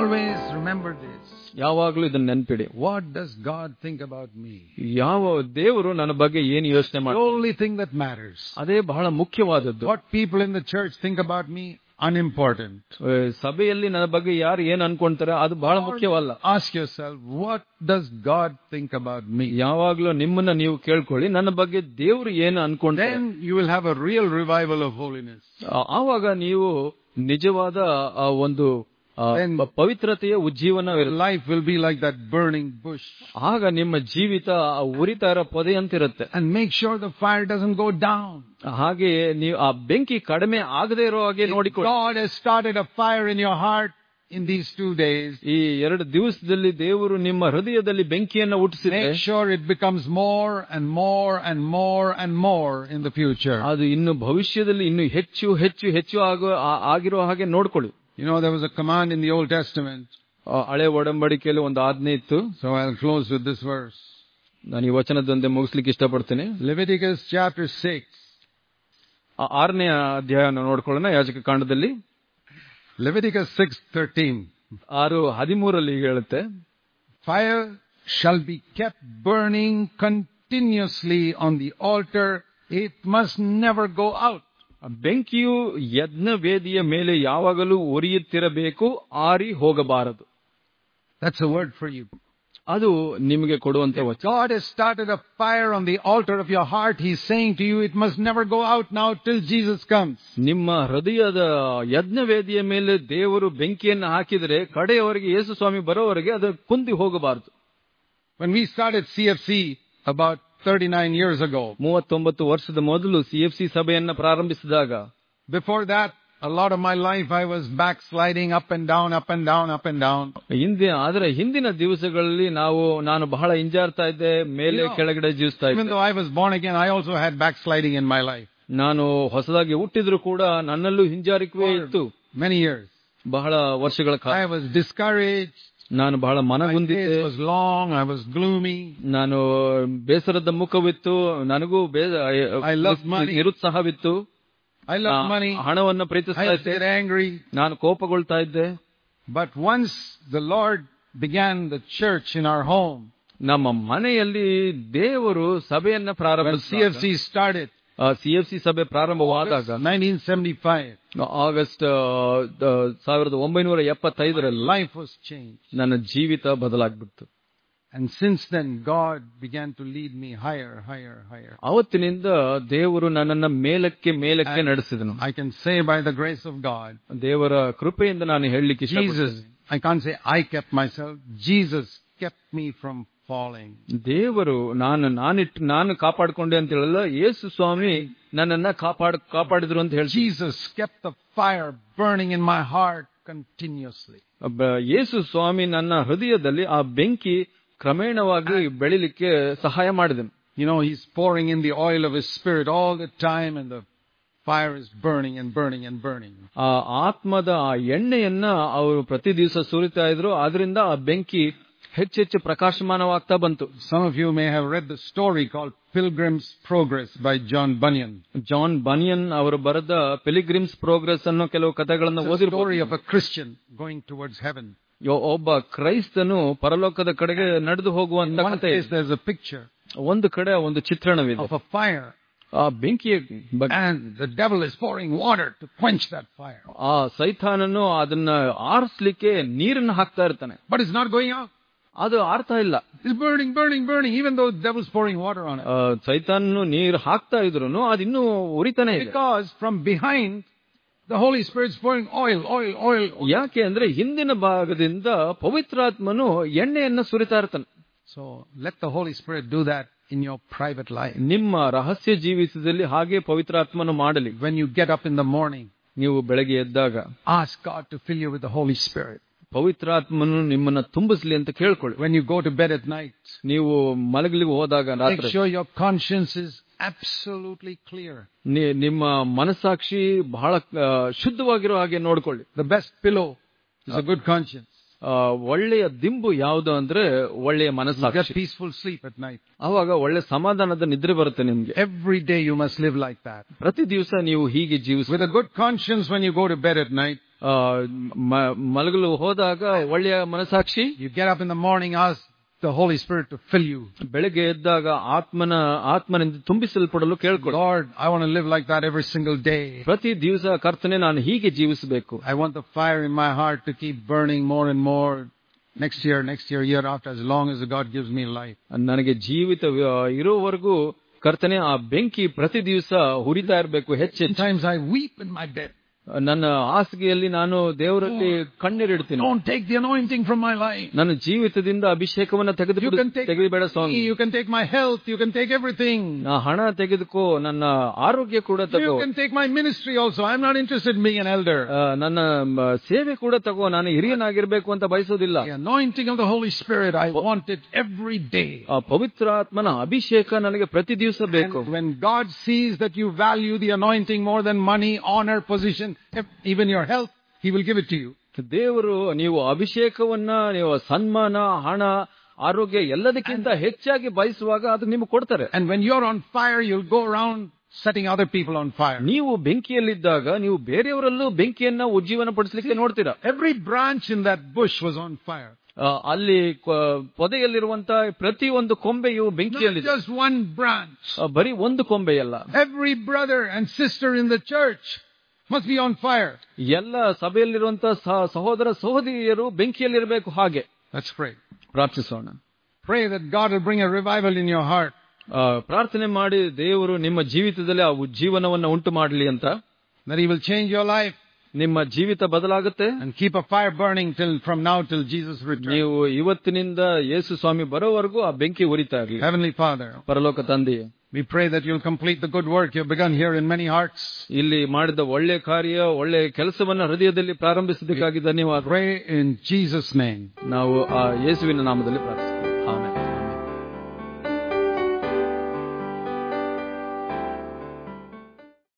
Always remember this. ಯಾವಾಗ್ಲೂ ಇದನ್ನ ನೆನ್ಪಿಡಿ What does God think about me? ಯಾವ ದೇವರು ನನ್ನ ಬಗ್ಗೆ ಏನು ಯೋಚನೆ The ಮಾಡಿ only thing that matters. ಅದೇ ಬಹಳ ಮುಖ್ಯವಾದದ್ದು What people in the church think about me, unimportant. ಆ, ಸಭೆಯಲ್ಲಿ ನನ್ನ ಬಗ್ಗೆ ಯಾರು ಏನ್ ಅನ್ಕೊಂತಾರೆ ಅದು ಬಹಳ ಮುಖ್ಯವಲ್ಲ Ask yourself, what does God think about me? ಯಾವಾಗ್ಲೂ ನಿಮ್ಮನ್ನ ನೀವು ಕೇಳ್ಕೊಳ್ಳಿ ನನ್ನ ಬಗ್ಗೆ ದೇವ್ರು ಏನು ಅನ್ಕೊಂಡ್ರೆ Then you will have a real revival of holiness. ಆ- ಆವಾಗ ನೀವು ನಿಜವಾದ ಆ ಒಂದು ಆ, Then- ಪ- ಪವಿತ್ರತೆಯ ಉಜ್ಜೀವನ ಇರುತ್ತೆ. Life will be like that burning bush. ಆಗ ನಿಮ್ಮ ಜೀವಿತ ಆ ಉರಿತಾ ಇರೋ ಪೊದೆಯಂತಿರುತ್ತೆ And make sure the fire doesn't go down. ಹಾಗೆ ನೀವು ಆ ಬೆಂಕಿ ಕಡಿಮೆ ಆಗದೆ ಇರೋ ಹಾಗೆ ನೋಡಿಕೊಳ್ಳಿ God has started a fire in your heart in these two days. ಈ ಎರಡು ದಿವಸದಲ್ಲಿ ದೇವರು ನಿಮ್ಮ ಹೃದಯದಲ್ಲಿ ಬೆಂಕಿಯನ್ನ ಹುಟ್ಟಿಸಿದ್ರೆ Make sure it becomes more and more and more and more in the future. ಅದು ಇನ್ನು ಭವಿಷ್ಯದಲ್ಲಿ ಇನ್ನು ಹೆಚ್ಚು ಹೆಚ್ಚು ಹೆಚ್ಚು ಆಗೋ ಆ- ಆಗಿರೋ ಹಾಗೆ ನೋಡ್ಕೊಳ್ಳಿ You know, there was a command in the Old Testament. ಆ ಹಳೆ ಒಡಂಬಡಿಕೆಯಲ್ಲಿ ಒಂದು ಆಜ್ಞೆ ಇತ್ತು So I'll close with this verse. ನಾನು ಈ ವಚನದೊಂದೇ ಮುಗಿಸ್ಲಿಕ್ಕೆ ಇಷ್ಟಪಡ್ತೀನಿ Leviticus chapter 6. ಆ ಆರನೇ ಅಧ್ಯಾಯವನ್ನು ನೋಡ್ಕೊಳ್ಳೋಣ ಯಾಜಕ ಕಾಂಡದಲ್ಲಿ Leviticus 6:13. ಆರು ಹದಿಮೂರಲ್ಲಿ ಹೀಗೆ ಹೇಳುತ್ತೆ Fire shall be kept burning continuously on the altar. It must never go out. ಬೆಂಕಿಯು ಯಜ್ಞ ವೇದಿಯ ಮೇಲೆ ಯಾವಾಗಲೂ ಉರಿಯುತ್ತಿರಬೇಕು ಆರಿ ಹೋಗಬಾರದು That's a word for you. ಅದು ನಿಮಗೆ ಕೊಡುವಂತ ವಚನ God has started a fire on the altar of your heart. He's saying to you, it must never go out now till Jesus comes. ನಿಮ್ಮ ಹೃದಯದ ಯಜ್ಞ ವೇದಿಯ ಮೇಲೆ ದೇವರು ಬೆಂಕಿಯನ್ನು ಹಾಕಿದರೆ ಕಡೆಯವರೆಗೆ ಯೇಸು ಸ್ವಾಮಿ ಬರೋವರೆಗೆ ಅದು ಕುಂದಿ ಹೋಗಬಾರದು When we started CFC about 39 years ago, ಮೂವತ್ತೊಂಬತ್ತು ವರ್ಷದ ಮೊದಲು ಸಿಎಫ್ಸಿ ಸಭೆಯನ್ನ ಪ್ರಾರಂಭಿಸಿದಾಗ before that, a lot of my life I was backsliding up and down, up and down, up and down. ಹಿಂದೆ ಆದರೆ ಹಿಂದಿನ ದಿವಸಗಳಲ್ಲಿ ನಾವು ನಾನು ಬಹಳ ಹಿಂಜಾರ್ತಾ ಇದ್ದೆ ಮೇಲೆ You know, ಕೆಳಗಡೆ ಜೀವಿಸ್ತಾ Even ಇದ್ದೆ though I was born again, I also had backsliding in my life. ನಾನು ಹೊಸದಾಗಿ ಹುಟ್ಟಿದ್ರು ಕೂಡ ನನ್ನಲ್ಲೂ ಹಿಂಜಾರಿಕೆವೇ ಇತ್ತು Many years. ಬಹಳ ವರ್ಷಗಳ ಕಾಲ I was discouraged. ನಾನು ಬಹಳ My ಮನಗುಂದಿದ್ದೆ days was long. I was gloomy. ನಾನು ಬೇಸರದ ಮುಖವಿತ್ತು ನನಗೂ ಬೇ- I love money. ನಿರುತ್ಸಾಹವಿತ್ತು I loved ನಾ money. ಹಣವನ್ನ I ಪ್ರೀತಿಸ್ತಾ used to ಇದ್ದೆ get angry. ನಾನು ಕೋಪಗೊಳ್ತಾ ಇದ್ದೆ But once the Lord began the church in our home, ನಮ್ಮ ಮನೆಯಲ್ಲಿ ದೇವರು ಸಭೆಯನ್ನ when ಪ್ರಾರಂಭಿಸಿ CFC started, ಸಿಎಫ್ಸಿ ಸಭೆ ಪ್ರಾರಂಭವಾದಾಗ 1975, ಆಗಸ್ಟ್ ಆ, ದ- ಸಾವಿರದ ಒಂಬೈನೂರ ಎಪ್ಪತ್ತೈದರಲ್ಲಿ life was changed. ನನ್ನ ಜೀವಿತ ಬದಲಾಗ್ಬಿಡ್ತು And since then, God began to lead me higher, higher, higher. ಅವತ್ತಿನಿಂದ ದೇವರು ನನ್ನನ್ನ ಮೇಲಕ್ಕೆ ಮೇಲಕ್ಕೆ ನಡೆಸಿದನು I can say by the grace of God, ದೇವರ ಕೃಪೆಯಿಂದ ನಾನು ಹೇಳಲಿಕ್ಕೆ Jesus, I can't say I kept myself, Jesus kept me from falling. ದೇವರು ನಾನು ನಾನಿಟ್ಟು ನಾನು ಕಾಪಾಡಿಕೊಂಡೆ ಅಂತ ಹೇಳಲ್ಲ ಯೇಸು ಸ್ವಾಮಿ ನನ್ನನ್ನ ಕಾಪಾಡ್ ಕಾಪಾಡಿದ್ರು ಅಂತ ಹೇಳಿ Jesus kept the fire burning in my heart continuously. ಯೇಸು ಸ್ವಾಮಿ ನನ್ನ ಹೃದಯದಲ್ಲಿ ಆ ಬೆಂಕಿ ಕ್ರಮೇಣವಾಗಿ ಬೆಳಿಲಿಕ್ಕೆ ಸಹಾಯ ಮಾಡಿದನು You know, He's pouring in the oil of His Spirit all the time and the fire is burning and burning and burning. ಆ ಆತ್ಮದ ಆ ಎಣ್ಣೆಯನ್ನ ಅವರು ಪ್ರತಿ ದಿವಸ ಸುರಿತಾ ಇದ್ರು ಆದ್ರಿಂದ ಆ ಬೆಂಕಿ ಹೆಚ್ಚೆಚ್ಚು ಪ್ರಕಾಶಮಾನವಾಗ್ತಾ ಬಂತು Some of you may have read the story called Pilgrim's Progress by John Bunyan. John Bunyan ಅವರು ಬರೆದ ಪಿಲಿಗ್ರಿಮ್ಸ್ ಪ್ರೋಗ್ರೆಸ್ ಅನ್ನೋ ಕೆಲವು ಕಥೆಗಳನ್ನು It's a ಓದಿರ್ಬೋದು story of a Christian going towards heaven. ಯೊ- ಒಬ್ಬ ಕ್ರೈಸ್ತನು ಪರಲೋಕದ ಕಡೆಗೆ ನಡೆದು In ಹೋಗುವಂತ one ಕಥೆ place, ಇದೆ. there's a picture ಒಂದು ಕಡೆ ಒಂದು ಚಿತ್ರಣವಿದೆ of a fire, ಆ ಬೆಂಕಿಯ ಬಗ್ಗೆ and the devil is pouring water to quench that fire. ಆ ಸೈತಾನನು ಅದನ್ನ ಆರಿಸ್ಲಿಕ್ಕೆ ನೀರನ್ನು ಹಾಕ್ತಾ ಇರ್ತಾನೆ But it's not going out. ಅದು ಆರ್ತಾ ಇಲ್ಲ It's burning, burning, burning, even though the devil's pouring water on it. ಆ, ಸೈತಾನನು ನೀರು ಹಾಕ್ತಾ ಇದ್ರು ಅದಿನ್ನೂ ಉರಿತಾನೆ ಇದೆ Because from behind, the Holy Spirit's pouring oil, oil, oil. oil. ಯಾಕೆ ಅಂದ್ರೆ ಹಿಂದಿನ ಭಾಗದಿಂದ ಪವಿತ್ರಾತ್ಮನು ಎಣ್ಣೆಯನ್ನ ಸುರಿತಾ ಇರ್ತಾನೆ So let the Holy Spirit do that in your private life. ನಿಮ್ಮ ರಹಸ್ಯ ಜೀವಿತದಲ್ಲಿ ಹಾಗೆ ಪವಿತ್ರಾತ್ಮನು ಮಾಡಲಿ When you get up in the morning, ನೀವು ಬೆಳಗ್ಗೆ ಎದ್ದಾಗ ask God to fill you with the Holy Spirit. ಪವಿತ್ರಾತ್ಮನು ನಿಮ್ಮನ್ನ ತುಂಬಿಸ್ಲಿ ಅಂತ ಕೇಳ್ಕೊಳ್ಳಿ When you go to bed at night, ನೀವು ಮಲಗಲಿಗೆ ಹೋದಾಗ make ರಾತ್ರಿ sure your conscience is absolutely clear. ನಿ- ನಿಮ್ಮ ಮನಸ್ಸಾಕ್ಷಿ ಬಹಳ ಆ, ಶುದ್ಧವಾಗಿರೋ ಹಾಗೆ ನೋಡ್ಕೊಳ್ಳಿ The best pillow is a good conscience. ಆ, ಒಳ್ಳೆಯ ದಿಂಬು ಯಾವುದು ಅಂದ್ರೆ ಒಳ್ಳೆಯ You get ಮನಸ್ಸಾಕ್ಷಿ peaceful sleep at night. ಅವಾಗ ಒಳ್ಳೆ ಸಮಾಧಾನದ ನಿದ್ರೆ ಬರುತ್ತೆ ನಿಮ್ಗೆ Every day you must live like that. ಪ್ರತಿ ದಿವಸ ನೀವು ಹೀಗೆ ಜೀವಿಸ With a good conscience when you go to bed at night, ಆ, ಮ- ಮಲಗಲು ಹೋದಾಗ ಒಳ್ಳೆಯ ಮನಸಾಕ್ಷಿ You get up in the morning, ask the Holy Spirit to fill you. ಬೆಳಗ್ಗೆ ಎದ್ದಾಗ ಆತ್ಮನ ಆತ್ಮನಿಂದ ತುಂಬಿಸಲ್ಪಡಲು ಕೇಳ್ಕೊಳ್ಳಿ Lord, I want to live like that every single day. ಪ್ರತಿ ದಿವಸ ಕರ್ತನೆ ನಾನು ಹೀಗೆ ಜೀವಿಸಬೇಕು I want the fire in my heart to keep burning more and more next year, next year, year after, as long as God gives me life. ನನಗೆ ಜೀವಿತ ಇರೋವರೆಗೂ ಕರ್ತನೆ ಆ ಬೆಂಕಿ ಪ್ರತಿ ದಿವಸ ಹುರಿತಾ ಇರಬೇಕು ಹೆಚ್ಚೆಚ್ಚು Sometimes I weep in my bed. ನನ್ನ ಹಾಸಿಗೆಯಲ್ಲಿ ನಾನು ದೇವರಲ್ಲಿ ಕಣ್ಣೀರಿಡ್ತೀನಿ Don't take the anointing from my life. ನನ್ನ ಜೀವಿತದಿಂದ ಅಭಿಷೇಕವನ್ನ ತೆಗೆದು You can take ತೆಗೆದುಬೇಡ me, Swami you can take my health, you can take everything. ನಾ ಹಣ ತೆಗೆದುಕೋ ನನ್ನ ಆರೋಗ್ಯ ಕೂಡ ತಗೋ You can take my ministry also. I'm not interested in being an elder. ಆ, ನನ್ನ ಮ, ಸೇವೆ ಕೂಡ ತಗೋ ನಾನು ಹಿರಿಯನಾಗಿರ್ಬೇಕು ಅಂತ ಬಯಸೋದಿಲ್ಲ The anointing of the Holy Spirit, I want it every day. ಆ ಪವಿತ್ರಾತ್ಮನ ಅಭಿಷೇಕ ನನಗೆ ಪ್ರತಿ ದಿವಸ ಬೇಕು And when God sees that you value the anointing more than money, honor, position, if- even your health, He will give it to you. ದೇವರು ನೀವು ಅಭಿಷೇಕವನ್ನ ನೀವು ಸನ್ಮಾನ ಹಣ ಆರೋಗ್ಯ ಎಲ್ಲದಕ್ಕಿಂತ ಹೆಚ್ಚಾಗಿ ಬಯಸುವಾಗ ಅದು ನಿಮ್ಗೆ ಕೊಡ್ತಾರೆ And when you're on fire, you'll go around setting other people on fire. ನೀವು ಬೆಂಕಿಯಲ್ಲಿದ್ದಾಗ ನೀವು ಬೇರೆಯವರಲ್ಲೂ ಬೆಂಕಿಯನ್ನ ಉಜ್ಜೀವನ ಪಡಿಸಲಿಕ್ಕೆ ನೋಡ್ತೀರಾ Every branch in that bush was on fire. ಆ, ಅಲ್ಲಿ ಕ- ಪೊದೆಯಲ್ಲಿರುವಂತ ಪ್ರತಿ ಒಂದು ಕೊಂಬೆಯು Not ಬೆಂಕಿಯಲ್ಲಿದೆ just one branch. ಆ, ಬರೀ ಒಂದು ಕೊಂಬೆಯಲ್ಲ Every brother and sister in the church must be on fire. ಎಲ್ಲ ಸಭೆಯಲ್ಲಿರುವಂತ ಸಹ- ಸಹೋದರ ಸಹೋದರಿಯರು ಬೆಂಕಿಯಲ್ಲಿರಬೇಕು ಹಾಗೆ Let's pray. ಪ್ರಾರ್ಥಿಸೋಣ Pray that God will bring a revival in your heart. ಆ, ಪ್ರಾರ್ಥನೆ ಮಾಡಿ ದೇವರು ನಿಮ್ಮ ಜೀವಿತದಲ್ಲಿ ಆ ಉಜ್ಜೀವನವನ್ನ ಉಂಟು ಮಾಡಲಿ ಅಂತ That He will change your life ನಿಮ್ಮ ಜೀವಿತ ಬದಲಾಗುತ್ತೆ and keep a fire burning till from now till Jesus returns. ನೀವು ಇವತ್ತಿನಿಂದ ಯೇಸು ಸ್ವಾಮಿ ಬರೋವರೆಗೂ ಆ ಬೆಂಕಿ ಉರಿತಾ ಇರಲಿ Heavenly Father, ಪರಲೋಕ ತಂದೆಯೇ we pray that you'll complete the good work you've begun here in many hearts. ಇಲ್ಲಿ ಮಾಡಿದ ಒಳ್ಳೆ ಕಾರ್ಯ ಒಳ್ಳೆ ಕೆಲಸವನ್ನ ಹೃದಯದಲ್ಲಿ ಪ್ರಾರಂಭಿಸಬೇಕಾಗಿ ಧನ್ಯವಾದ Pray in Jesus' name. ನಾವು ಆ ಯೇಸುವಿನ ನಾಮದಲ್ಲಿ ಪ್ರಾರ್ಥಿಸ್ತೇವೆ